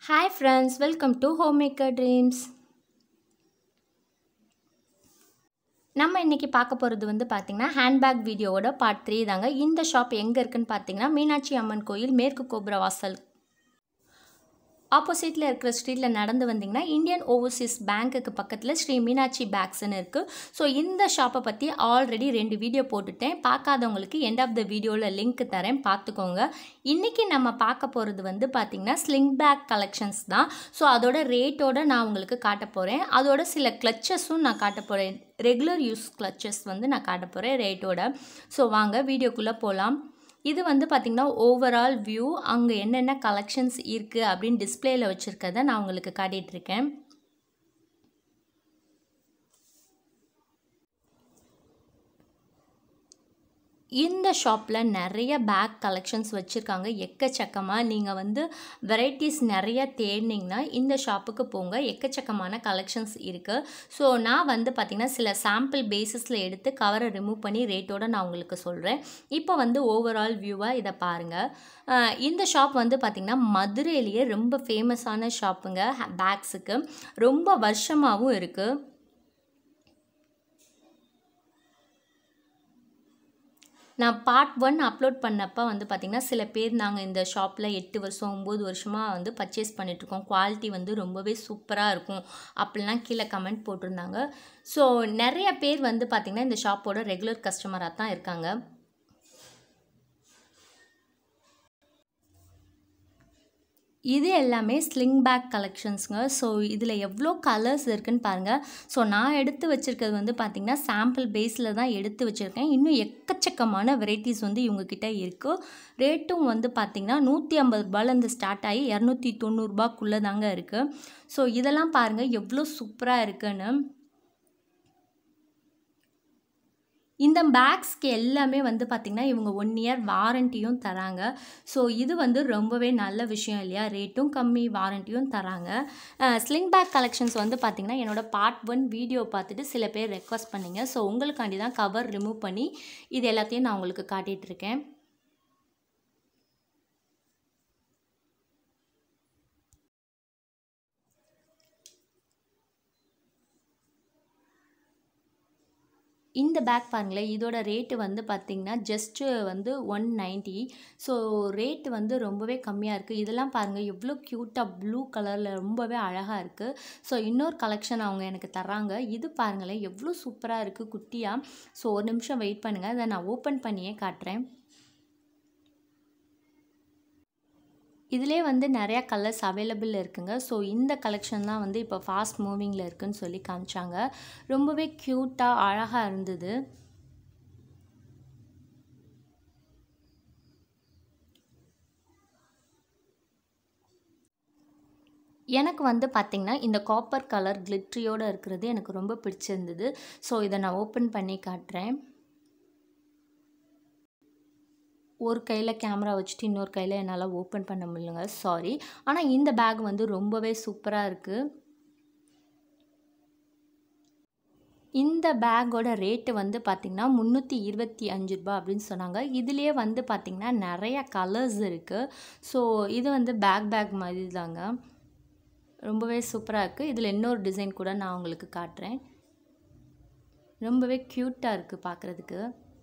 hi friends welcome to Home Maker Dreams நம்ம இன்றைக்கி பார்க்க போகிறது வந்து பார்த்திங்கன்னா ஹேண்ட்பேக் வீடியோவோட பார்ட் த்ரீ தாங்க இந்த ஷாப் எங்கே இருக்குன்னு பார்த்தீங்கன்னா மீனாட்சி அம்மன் கோயில் மேற்கு கோபுர வாசல் ஆப்போசிட்டில் இருக்கிற ஸ்ட்ரீட்டில் நடந்து வந்தீங்கன்னா இந்தியன் ஓவர்சீஸ் பேங்க்குக்கு பக்கத்தில் ஸ்ரீ மீனாட்சி பேக்ஸ்னு இருக்குது ஸோ இந்த ஷாப்பை பற்றி ஆல்ரெடி ரெண்டு வீடியோ போட்டுட்டேன் பார்க்காதவங்களுக்கு எண்ட் ஆஃப் த வீடியோவில் லிங்க் தரேன் பார்த்துக்கோங்க இன்றைக்கி நம்ம பார்க்க போகிறது வந்து பார்த்திங்கன்னா ஸ்லிங் பேக் கலெக்ஷன்ஸ் தான் ஸோ அதோட ரேட்டோட நான் உங்களுக்கு காட்ட போகிறேன் அதோட சில கிளச்சஸும் நான் காட்ட போகிறேன் ரெகுலர் யூஸ் கிளச்சஸ் வந்து நான் காட்ட போகிறேன் ரேட்டோட ஸோ வாங்க வீடியோக்குள்ளே போகலாம் இது வந்து பார்த்திங்கன்னா ஓவரால் வியூ அங்கே என்னென்ன கலெக்ஷன்ஸ் இருக்குது அப்படின்னு டிஸ்பிளேயில் வச்சுருக்கத நான் உங்களுக்கு காட்டிகிட்ருக்கேன் இந்த ஷாப்பில் நிறைய பேக் கலெக்ஷன்ஸ் வச்சுருக்காங்க எக்கச்சக்கமாக நீங்கள் வந்து வெரைட்டிஸ் நிறைய தேடினீங்கன்னா இந்த ஷாப்புக்கு போங்க எக்கச்சக்கமான கலெக்ஷன்ஸ் இருக்குது ஸோ நான் வந்து பார்த்திங்கன்னா சில சாம்பிள் பேசிஸில் எடுத்து கவரை ரிமூவ் பண்ணி ரேட்டோடு நான் உங்களுக்கு சொல்கிறேன் இப்போ வந்து ஓவரால் வியூவாக இதை பாருங்கள் இந்த ஷாப் வந்து பார்த்திங்கன்னா மதுரையிலேயே ரொம்ப ஃபேமஸான ஷாப்புங்க பேக்ஸுக்கு ரொம்ப வருஷமாகவும் இருக்குது நான் பார்ட் ஒன் அப்லோட் பண்ணப்போ வந்து பார்த்திங்கன்னா சில பேர் நாங்கள் இந்த ஷாப்பில் எட்டு வருஷம் ஒம்பது வருஷமாக வந்து பர்ச்சேஸ் பண்ணிகிட்ருக்கோம் குவாலிட்டி வந்து ரொம்பவே சூப்பராக இருக்கும் அப்படிலாம் கீழே கமெண்ட் போட்டிருந்தாங்க ஸோ நிறைய பேர் வந்து பார்த்திங்கன்னா இந்த ஷாப்போட ரெகுலர் கஸ்டமராக தான் இருக்காங்க இது எல்லாமே ஸ்லிங் பேக் கலெக்ஷன்ஸுங்க ஸோ இதில் எவ்வளோ கலர்ஸ் இருக்குதுன்னு பாருங்கள் ஸோ நான் எடுத்து வச்சுருக்கிறது வந்து பார்த்திங்கன்னா சாம்பிள் பேஸில் தான் எடுத்து வச்சுருக்கேன் இன்னும் எக்கச்சக்கமான வெரைட்டிஸ் வந்து இவங்கக்கிட்ட இருக்குது ரேட்டும் வந்து பார்த்திங்கன்னா நூற்றி ஐம்பது ரூபாயிலேருந்து ஸ்டார்ட் ஆகி இரநூத்தி தொண்ணூறுபாக்குள்ளே தாங்க இருக்குது ஸோ இதெல்லாம் பாருங்கள் எவ்வளோ சூப்பராக இருக்குன்னு இந்த பேக்ஸ்க்கு எல்லாமே வந்து பார்த்திங்கன்னா இவங்க ஒன் இயர் வாரண்ட்டியும் தராங்க ஸோ இது வந்து ரொம்பவே நல்ல விஷயம் இல்லையா ரேட்டும் கம்மி வாரண்ட்டியும் தராங்க ஸ்லிங் பேக் கலெக்ஷன்ஸ் வந்து பார்த்திங்கன்னா என்னோடய பார்ட் ஒன் வீடியோ பார்த்துட்டு சில பேர் ரெக்வஸ்ட் பண்ணிங்க ஸோ உங்களுக்காண்டி தான் கவர் ரிமூவ் பண்ணி இது எல்லாத்தையும் நான் உங்களுக்கு காட்டிகிட்ருக்கேன் இந்த பேக் பாருங்களேன் இதோட ரேட்டு வந்து பார்த்திங்கன்னா ஜஸ்ட்டு வந்து ஒன் நைன்ட்டி ஸோ ரேட்டு வந்து ரொம்பவே கம்மியாக இருக்குது இதெல்லாம் பாருங்கள் எவ்வளோ க்யூட்டாக ப்ளூ கலரில் ரொம்பவே அழகாக இருக்குது ஸோ இன்னொரு கலெக்ஷன் அவங்க எனக்கு தர்றாங்க இது பாருங்களேன் எவ்வளோ சூப்பராக இருக்குது குட்டியாக ஸோ ஒரு நிமிஷம் வெயிட் பண்ணுங்கள் அதை நான் ஓப்பன் பண்ணியே காட்டுறேன் இதிலே வந்து நிறையா கலர்ஸ் அவைலபிள் இருக்குங்க ஸோ இந்த கலெக்ஷன் தான் வந்து இப்போ ஃபாஸ்ட் மூவிங்கில் இருக்குதுன்னு சொல்லி காமிச்சாங்க ரொம்பவே க்யூட்டாக அழகாக இருந்தது எனக்கு வந்து பார்த்திங்கன்னா இந்த காப்பர் கலர் கிளிட்ரியோடு இருக்கிறது எனக்கு ரொம்ப பிடிச்சிருந்தது ஸோ இதை நான் ஓப்பன் பண்ணி காட்டுறேன் ஒரு கையில் கேமரா வச்சுட்டு இன்னொரு கையில் என்னால் ஓப்பன் பண்ண முடியலங்க சாரி ஆனால் இந்த பேக் வந்து ரொம்பவே சூப்பராக இருக்குது இந்த பேக்கோட ரேட்டு வந்து பார்த்திங்கன்னா முந்நூற்றி இருபத்தி அஞ்சு ரூபா அப்படின்னு சொன்னாங்க இதுலேயே வந்து பார்த்திங்கன்னா நிறைய கலர்ஸ் இருக்குது ஸோ இது வந்து பேக் பேக் மாதிரி தாங்க ரொம்பவே சூப்பராக இருக்குது இதில் இன்னொரு டிசைன் கூட நான் உங்களுக்கு காட்டுறேன் ரொம்பவே க்யூட்டாக இருக்குது பார்க்குறதுக்கு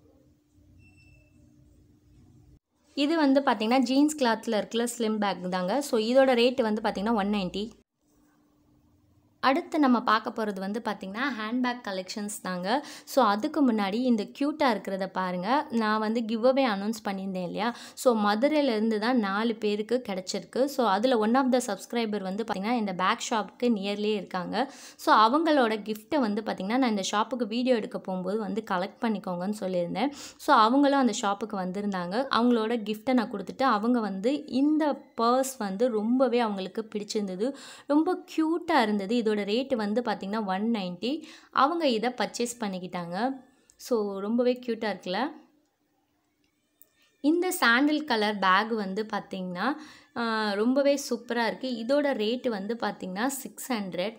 இது வந்து பார்த்திங்கன்னா ஜீன்ஸ் கிளாத்தில் இருக்கிற ஸ்லிம் பேக் தாங்க ஸோ இதோட ரேட்டு வந்து பார்த்திங்கன்னா ஒன் நைன்ட்டி அடுத்து நம்ம பார்க்க போகிறது வந்து பார்த்திங்கன்னா ஹேண்ட்பேக் கலெக்ஷன்ஸ் தாங்க ஸோ அதுக்கு முன்னாடி இந்த க்யூட்டாக இருக்கிறத பாருங்கள் நான் வந்து கிவ் அவே அனௌன்ஸ் பண்ணியிருந்தேன் இல்லையா ஸோ மதுரையிலேருந்து தான் நாலு பேருக்கு கிடச்சிருக்கு ஸோ அதில் ஒன் ஆஃப் த சப்ஸ்கிரைபர் வந்து பார்த்திங்கன்னா இந்த பேக் ஷாப்புக்கு நியர்லேயே இருக்காங்க ஸோ அவங்களோட கிஃப்ட்டை வந்து பார்த்திங்கன்னா நான் இந்த ஷாப்புக்கு வீடியோ எடுக்க போகும்போது வந்து கலெக்ட் பண்ணிக்கோங்கன்னு சொல்லியிருந்தேன் ஸோ அவங்களும் அந்த ஷாப்புக்கு வந்திருந்தாங்க அவங்களோட கிஃப்ட்டை நான் கொடுத்துட்டு அவங்க வந்து இந்த பர்ஸ் வந்து ரொம்பவே அவங்களுக்கு பிடிச்சிருந்தது ரொம்ப க்யூட்டாக இருந்தது இதோட இதோட ரேட்டு வந்து பார்த்திங்கன்னா ஒன் நைன்ட்டி அவங்க இதை பர்ச்சேஸ் பண்ணிக்கிட்டாங்க ஸோ ரொம்பவே க்யூட்டாக இருக்குல்ல இந்த சாண்டில் கலர் பேக் வந்து பார்த்திங்கன்னா ரொம்பவே சூப்பராக இருக்குது இதோட ரேட்டு வந்து பார்த்திங்கன்னா சிக்ஸ் ஹண்ட்ரட்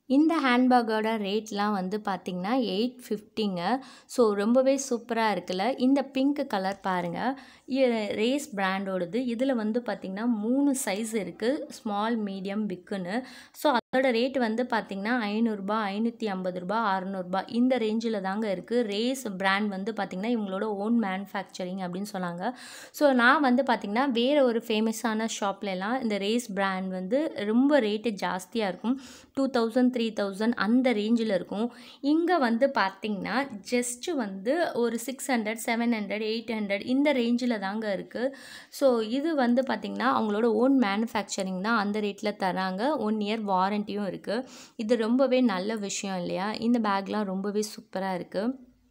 இந்த ஹேண்ட்பேக்கோட ரேட்லாம் வந்து பார்த்திங்கன்னா எயிட் ஃபிஃப்டிங்க ஸோ ரொம்பவே சூப்பராக இருக்குல்ல இந்த பிங்க் கலர் பாருங்கள் ரேஸ் பிராண்டோடது இதில் வந்து பார்த்திங்கன்னா மூணு சைஸ் இருக்குது ஸ்மால் மீடியம் பிக்குன்னு ஸோ அதோட ரேட் வந்து பார்த்திங்கன்னா ஐநூறுரூபா ஐநூற்றி ஐம்பது ரூபா அறநூறுபா இந்த ரேஞ்சில் தாங்க இருக்குது ரேஸ் பிராண்ட் வந்து பார்த்திங்கன்னா இவங்களோட ஓன் மேனுஃபேக்சரிங் அப்படின்னு சொன்னாங்க ஸோ நான் வந்து பார்த்திங்கன்னா வேறு ஒரு ஃபேமஸான ஷாப்லலாம் இந்த ரேஸ் பிராண்ட் வந்து ரொம்ப ரேட்டு ஜாஸ்தியாக இருக்கும் டூ தௌசண்ட் த்ரீ தௌசண்ட் அந்த ரேஞ்சில் இருக்கும் இங்கே வந்து பார்த்திங்கன்னா ஜஸ்ட்டு வந்து ஒரு six hundred seven hundred eight hundred இந்த ரேஞ்சில் தாங்க இருக்குது ஸோ இது வந்து பார்த்திங்கன்னா அவங்களோட ஓன் மேனுஃபேக்சரிங் தான் அந்த ரேட்டில் தராங்க ஒன் இயர் வாரண்ட்டியும் இருக்குது இது ரொம்பவே நல்ல விஷயம் இல்லையா இந்த பேக்லாம் ரொம்பவே சூப்பராக இருக்குது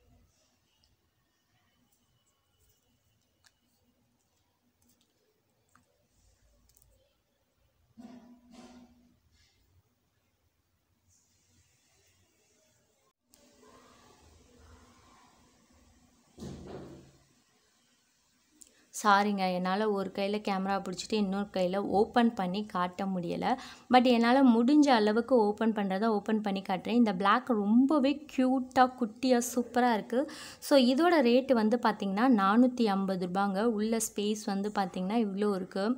சாரிங்க என்னால் ஒரு கையில் கேமரா பிடிச்சிட்டு இன்னொரு கையில் ஓப்பன் பண்ணி காட்ட முடியலை பட் என்னால் முடிஞ்ச அளவுக்கு ஓப்பன் பண்ணுறத ஓப்பன் பண்ணி காட்டுறேன் இந்த பிளாக் ரொம்பவே க்யூட்டாக குட்டியாக சூப்பராக இருக்குது ஸோ இதோட ரேட்டு வந்து பார்த்திங்கன்னா நானூற்றி ஐம்பது ரூபாங்க உள்ள ஸ்பேஸ் வந்து பார்த்திங்கன்னா இவ்வளோ இருக்குது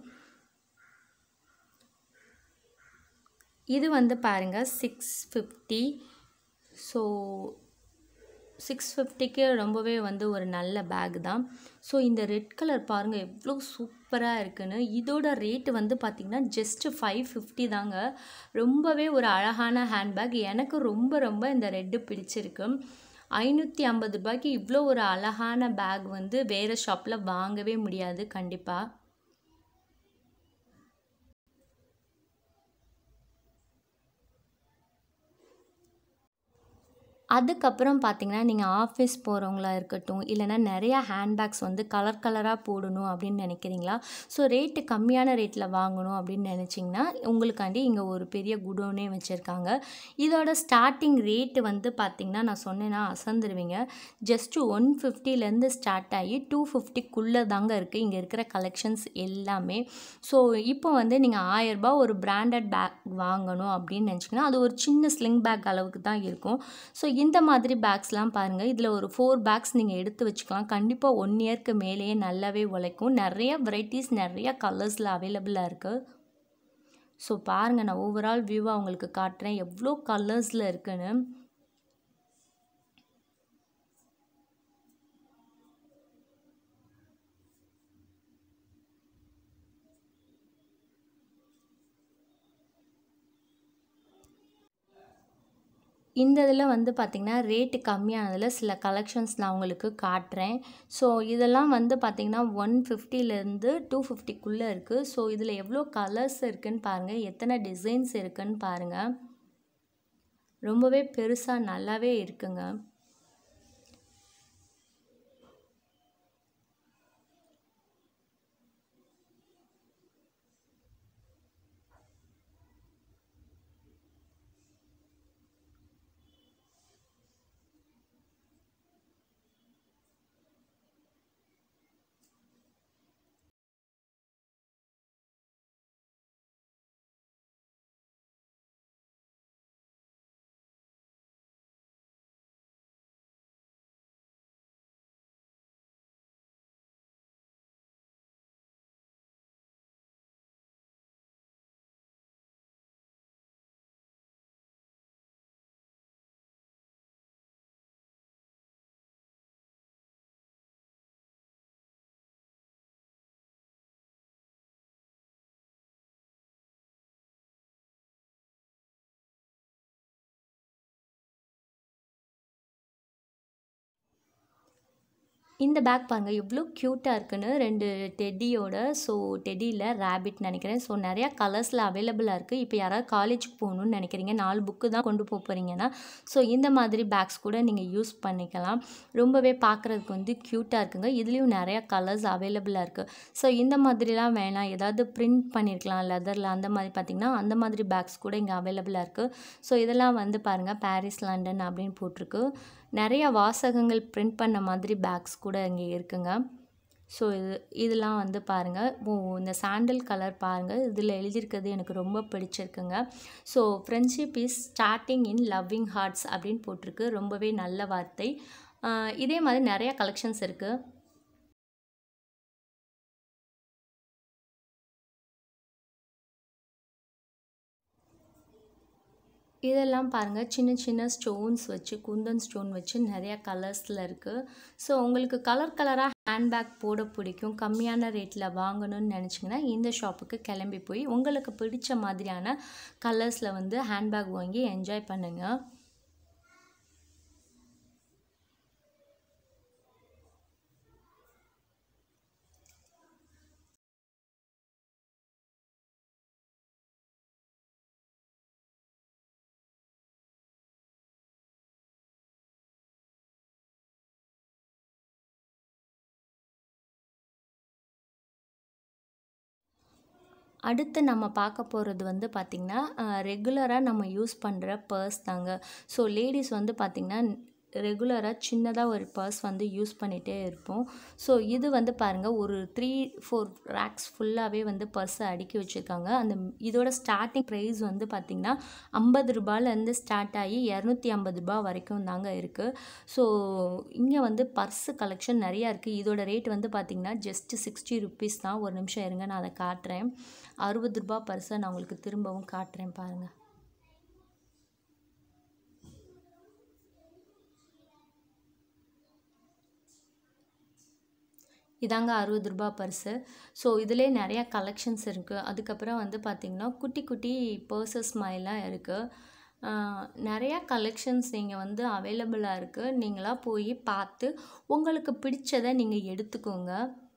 இது வந்து பாருங்கள் சிக்ஸ் ஃபிஃப்டி ஸோ சிக்ஸ் ஃபிஃப்டிக்கு ரொம்பவே வந்து ஒரு நல்ல பேக் தான் ஸோ இந்த ரெட் கலர் பாருங்கள் எவ்வளோ சூப்பராக இருக்குன்னு இதோட ரேட்டு வந்து பார்த்திங்கன்னா ஜஸ்ட்டு ஃபைவ் ஃபிஃப்டி தாங்க ரொம்பவே ஒரு அழகான ஹேண்ட்பேக் எனக்கு ரொம்ப ரொம்ப இந்த ரெட்டு பிடிச்சிருக்கு ஐநூற்றி ஐம்பது ரூபாய்க்கு இவ்வளோ ஒரு அழகான பேக் வந்து வேறு ஷாப்பில் வாங்கவே முடியாது கண்டிப்பாக அதுக்கப்புறம் பார்த்தீங்கன்னா நீங்கள் ஆஃபீஸ் போகிறவங்களா இருக்கட்டும் இல்லைனா நிறையா ஹேண்ட்பேக்ஸ் வந்து கலர் கலராக போடணும் அப்படின்னு நினைக்கிறீங்களா ஸோ ரேட்டு கம்மியான ரேட்டில் வாங்கணும் அப்படின்னு நினச்சிங்கன்னா உங்களுக்காண்டி இங்கே ஒரு பெரிய குடோனே வச்சுருக்காங்க இதோட ஸ்டார்டிங் ரேட்டு வந்து பார்த்திங்கன்னா நான் சொன்னேன்னா அசந்துருவீங்க ஜஸ்ட்டு ஒன் ஃபிஃப்டிலேருந்து ஸ்டார்ட் ஆகி டூ ஃபிஃப்டிக்குள்ளே தாங்க இருக்குது இங்கே இருக்கிற கலெக்ஷன்ஸ் எல்லாமே ஸோ இப்போ வந்து நீங்கள் ஆயரரூபா ஒரு பிராண்டட் பேக் வாங்கணும் அப்படின்னு நினச்சிங்கன்னா அது ஒரு சின்ன ஸ்லிங் பேக் அளவுக்கு தான் இருக்கும் ஸோ இந்த மாதிரி பேக்ஸ்லாம் பாருங்கள் இதில் ஒரு ஃபோர் பேக்ஸ் நீங்கள் எடுத்து வச்சுக்கலாம் கண்டிப்பாக ஒன் இயர்க்கு மேலேயே நல்லாவே உழைக்கும் நிறைய வெரைட்டிஸ் நிறைய கலர்ஸில் அவைலபிளாக இருக்குது ஸோ பாருங்கள் நான் ஓவரால் வியூவாக உங்களுக்கு காட்டுறேன் எவ்வளோ கலர்ஸில் இருக்குன்னு இந்த இதில் வந்து பார்த்திங்கன்னா ரேட்டு கம்மியானதில் சில கலெக்ஷன்ஸ் நான் உங்களுக்கு காட்டுறேன் ஸோ இதெல்லாம் வந்து பார்த்திங்கன்னா ஒன் ஃபிஃப்டிலேருந்து டூ ஃபிஃப்டிக்குள்ளே இருக்குது ஸோ இதில் எவ்வளோ கலர்ஸ் இருக்குதுன்னு பாருங்கள் எத்தனை டிசைன்ஸ் இருக்குதுன்னு பாருங்கள் ரொம்பவே பெருசாக நல்லாவே இருக்குங்க இந்த பேக் பாருங்கள் எவ்வளோ க்யூட்டாக இருக்குன்னு ரெண்டு டெட்டியோட ஸோ டெட்டியில் ரேபிட் நினைக்கிறேன் ஸோ நிறையா கலர்ஸில் அவைலபிளாக இருக்குது இப்போ யாராவது காலேஜுக்கு போகணுன்னு நினைக்கிறீங்க நாலு புக்கு தான் கொண்டு போக போகிறீங்கன்னா ஸோ இந்த மாதிரி பேக்ஸ் கூட நீங்கள் யூஸ் பண்ணிக்கலாம் ரொம்பவே பார்க்குறதுக்கு வந்து க்யூட்டாக இருக்குங்க இதுலேயும் நிறையா கலர்ஸ் அவைலபிளாக இருக்குது ஸோ இந்த மாதிரிலாம் வேணாம் ஏதாவது பிரிண்ட் பண்ணியிருக்கலாம் லெதரில் அந்த மாதிரி பார்த்திங்கன்னா அந்த மாதிரி பேக்ஸ் கூட இங்கே அவைலபிளாக இருக்குது ஸோ இதெல்லாம் வந்து பாருங்கள் பாரிஸ் லண்டன் அப்படின்னு போட்டிருக்கு நிறைய வாசகங்கள் பிரிண்ட் பண்ண மாதிரி பேக்ஸ் கூட இங்கே இருக்குங்க ஸோ இது இதெல்லாம் வந்து பாருங்கள் ஓ இந்த சாண்டல் கலர் பாருங்கள் இதில் எழுதியிருக்கிறது எனக்கு ரொம்ப பிடிச்சிருக்குங்க so friendship is starting in loving hearts அப்படின்னு போட்டிருக்கு ரொம்பவே நல்ல வார்த்தை ஆஹ் இதே மாதிரி நிறையா கலெக்ஷன்ஸ் இருக்குது இதெல்லாம் பாருங்கள் சின்ன சின்ன ஸ்டோன்ஸ் வச்சு குந்தன் ஸ்டோன் வச்சு நிறையா கலர்ஸில் இருக்குது ஸோ உங்களுக்கு கலர் கலராக ஹேண்ட்பேக் போட பிடிக்கும் கம்மியான ரேட்டில் வாங்கணும்னு நினச்சிங்கன்னா இந்த ஷாப்புக்கு கிளம்பி போய் உங்களுக்கு பிடிச்ச மாதிரியான கலர்ஸில் வந்து ஹேண்ட்பேக் வாங்கி என்ஜாய் பண்ணுங்கள் அடுத்து நம்ம பார்க்க போகிறது வந்து பார்த்திங்கன்னா ரெகுலராக நம்ம யூஸ் பண்ணுற பர்ஸ் தாங்க ஸோ லேடிஸ் வந்து பார்த்திங்கன்னா ரெகுலராக சின்னதாக ஒரு பர்ஸ் வந்து யூஸ் பண்ணிகிட்டே இருப்போம் ஸோ இது வந்து பாருங்கள் ஒரு த்ரீ ஃபோர் ரேக்ஸ் ஃபுல்லாகவே வந்து பர்ஸை அடுக்கி வச்சுருக்காங்க அந்த இதோட ஸ்டார்டிங் ப்ரைஸ் வந்து பார்த்திங்கன்னா ஐம்பது ரூபாயிலேருந்து ஸ்டார்ட் ஆகி இரநூத்தி ஐம்பது ரூபா வரைக்கும் தாங்க இருக்குது ஸோ இங்கே வந்து பர்ஸு கலெக்ஷன் நிறையா இருக்குது இதோட ரேட் வந்து பார்த்திங்கன்னா ஜஸ்ட்டு சிக்ஸ்டி ருபீஸ் தான் ஒரு நிமிஷம் இருங்க நான் அதை காட்டுறேன் அறுபது ரூபா பர்ஸை நான் உங்களுக்கு திரும்பவும் காட்டுறேன் பாருங்கள் இதாங்க அறுபது ரூபா பர்ஸு ஸோ இதிலே நிறையா கலெக்ஷன்ஸ் இருக்குது அதுக்கப்புறம் வந்து பார்த்திங்கன்னா குட்டி குட்டி பர்சஸ் மாதிரிலாம் இருக்குது நிறையா கலெக்ஷன்ஸ் நீங்கள் வந்து அவைலபிளாக இருக்குது நீங்களாக போய் பார்த்து உங்களுக்கு பிடிச்சதை நீங்கள் எடுத்துக்கோங்க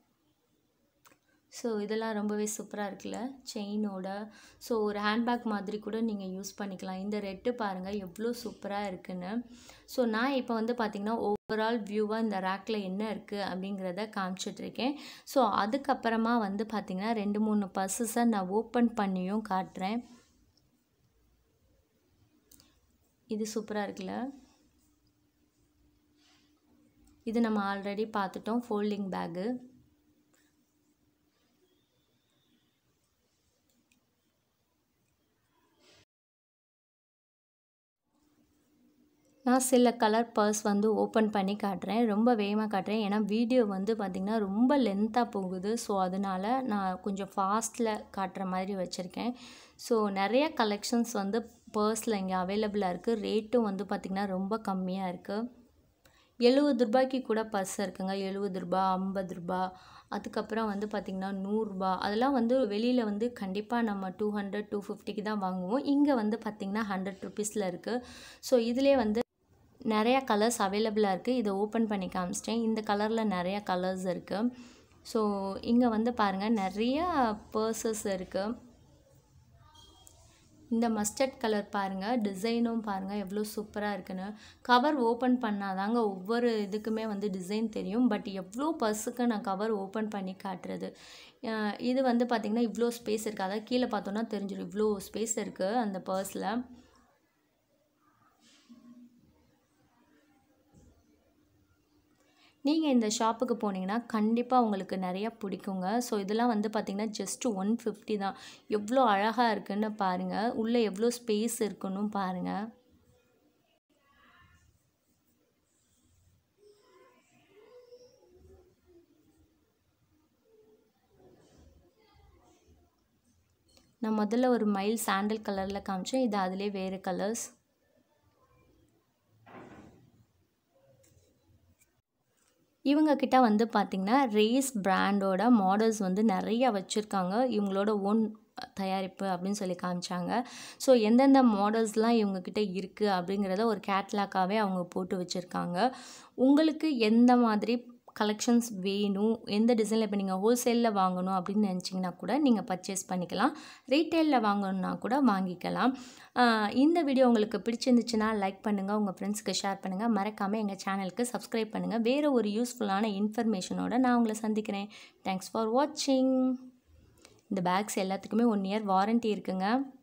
ஸோ இதெல்லாம் ரொம்பவே சூப்பராக இருக்குல்ல செயினோட ஸோ ஒரு ஹேண்ட்பேக் மாதிரி கூட நீங்கள் யூஸ் பண்ணிக்கலாம் இந்த ரெட்டு பாருங்கள் எவ்வளோ சூப்பராக இருக்குன்னு ஸோ நான் இப்போ வந்து பார்த்திங்கன்னா ஓவரால் வியூவாக இந்த ரேக்கில் என்ன இருக்குது அப்படிங்கிறத காமிச்சிட்ருக்கேன் ஸோ அதுக்கப்புறமா வந்து பார்த்திங்கன்னா ரெண்டு மூணு பர்சஸை நான் ஓப்பன் பண்ணியும் காட்டுறேன் இது சூப்பராக இருக்குல்ல இது நம்ம ஆல்ரெடி பார்த்துட்டோம் ஃபோல்டிங் பேக்கு நான் சில கலர் பர்ஸ் வந்து ஓப்பன் பண்ணி காட்டுறேன் ரொம்ப வேகமாக காட்டுறேன் ஏன்னா வீடியோ வந்து பார்த்திங்கன்னா ரொம்ப லென்த்தாக போகுது ஸோ அதனால் நான் கொஞ்சம் ஃபாஸ்ட்டில் காட்டுற மாதிரி வச்சுருக்கேன் ஸோ நிறைய கலெக்ஷன்ஸ் வந்து பர்ஸில் இங்கே அவைலபிளாக இருக்குது ரேட்டும் வந்து பார்த்திங்கன்னா ரொம்ப கம்மியாக இருக்குது எழுபது ரூபாய்க்கு கூட பர்ஸ் இருக்குங்க எழுபது ரூபா ஐம்பது ரூபா அதுக்கப்புறம் வந்து பார்த்திங்கன்னா நூறுரூபா அதெல்லாம் வந்து வெளியில் வந்து கண்டிப்பாக நம்ம டூ ஹண்ட்ரட் டூ ஃபிஃப்டிக்கு தான் வாங்குவோம் இங்கே வந்து பார்த்திங்கன்னா ஹண்ட்ரட் ருபீஸில் இருக்குது ஸோ இதிலே வந்து நிறையா கலர்ஸ் அவைலபிளாக இருக்குது இதை ஓப்பன் பண்ணி காமிச்சிட்டேன் இந்த கலரில் நிறையா கலர்ஸ் இருக்குது ஸோ இங்கே வந்து பாருங்கள் நிறையா பர்சஸ் இருக்குது இந்த மஸ்டர்ட் கலர் பாருங்கள் டிசைனும் பாருங்கள் எவ்வளோ சூப்பராக இருக்குன்னு கவர் ஓப்பன் பண்ணாதாங்க ஒவ்வொரு இதுக்குமே வந்து டிசைன் தெரியும் பட் எவ்வளோ பர்ஸுக்கு நான் கவர் ஓப்பன் பண்ணி காட்டுறது இது வந்து பார்த்திங்கன்னா இவ்வளோ ஸ்பேஸ் இருக்குது அதாவது கீழே பார்த்தோன்னா தெரிஞ்சிடும் இவ்வளோ ஸ்பேஸ் இருக்குது அந்த பர்ஸில் நீங்கள் இந்த ஷாப்புக்கு போனீங்கன்னா கண்டிப்பாக உங்களுக்கு நிறையா பிடிக்குங்க ஸோ இதெல்லாம் வந்து பார்த்திங்கன்னா ஜஸ்ட்டு ஒன் ஃபிஃப்டி தான் எவ்வளோ அழகாக இருக்குன்னு பாருங்கள் உள்ளே எவ்வளோ ஸ்பேஸ் இருக்குன்னு பாருங்கள் நான் முதல்ல ஒரு மைல் சாண்டல் கலரில் காமிச்சேன் இது அதிலே வேறு கலர்ஸ் இவங்க கிட்ட வந்து பார்த்திங்கன்னா ரேஸ் பிராண்டோட மாடல்ஸ் வந்து நிறையா வச்சுருக்காங்க இவங்களோட ஓன் தயாரிப்பு அப்படின்னு சொல்லி காமிச்சாங்க ஸோ எந்தெந்த மாடல்ஸ்லாம் இவங்கக்கிட்ட இருக்குது அப்படிங்கிறத ஒரு கேட்லாக்காகவே அவங்க போட்டு வச்சுருக்காங்க உங்களுக்கு எந்த மாதிரி கலெக்ஷன்ஸ் வேணும் எந்த டிசைனில் இப்போ நீங்கள் ஹோல்சேலில் வாங்கணும் அப்படின்னு நினச்சிங்கன்னா கூட நீங்கள் பர்ச்சேஸ் பண்ணிக்கலாம் ரீட்டெயிலில் வாங்கணுன்னா கூட வாங்கிக்கலாம் இந்த வீடியோ உங்களுக்கு பிடிச்சிருந்துச்சுன்னா லைக் பண்ணுங்கள் உங்கள் ஃப்ரெண்ட்ஸ்க்கு ஷேர் பண்ணுங்கள் மறக்காமல் எங்கள் சேனலுக்கு சப்ஸ்கிரைப் பண்ணுங்கள் வேறு ஒரு யூஸ்ஃபுல்லான இன்ஃபர்மேஷனோட நான் உங்களை சந்திக்கிறேன் தேங்க்ஸ் ஃபார் வாட்சிங் இந்த பேக்ஸ் எல்லாத்துக்குமே ஒன் இயர் வாரண்ட்டி இருக்குங்க